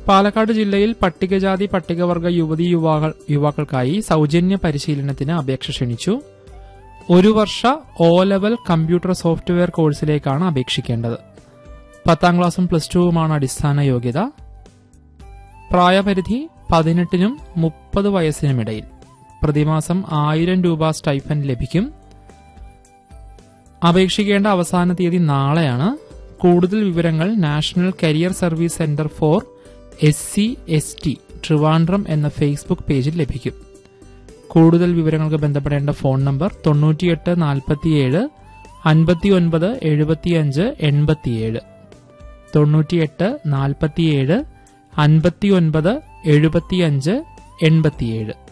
പാലക്കാട് ജില്ലയിൽ പട്ടികജാതി പട്ടികവർഗ യുവതി യുവാക്കൾ യുവാക്കൾക്കായി സൗജന്യ പരിശീലനത്തിന് അപേക്ഷ ക്ഷണിച്ചു ഒരു വർഷ ഒ ലെവൽ കമ്പ്യൂട്ടർ സോഫ്റ്റ്വെയർ കോഴ്സിലേക്കാണ് അപേക്ഷിക്കേണ്ടത് പത്താം ക്ലാസ്സും പ്ലസ് ടുവുമാണ് അടിസ്ഥാന യോഗ്യത പ്രായപരിധി പതിനെട്ടിനും മുപ്പത് വയസ്സിനുമിടയിൽ പ്രതിമാസം ആയിരം രൂപ സ്റ്റൈഫൻ ലഭിക്കും അപേക്ഷിക്കേണ്ട അവസാന തീയതി നാളെയാണ് കൂടുതൽ വിവരങ്ങൾ national career service centre for S C S T Trivandrum എന്ന ഫേസ്ബുക്ക് പേജിൽ ലഭിക്കും കൂടുതൽ വിവരങ്ങൾക്ക് ബന്ധപ്പെടേണ്ട ഫോൺ നമ്പർ തൊണ്ണൂറ്റിയെട്ട് നാൽപ്പത്തിയേഴ് അൻപത്തിയൊൻപത് എഴുപത്തിയഞ്ച് എൺപത്തിയേഴ് തൊണ്ണൂറ്റിയെട്ട് നാൽപ്പത്തിയേഴ് അൻപത്തിയൊൻപത് എഴുപത്തിയഞ്ച് എൺപത്തിയേഴ്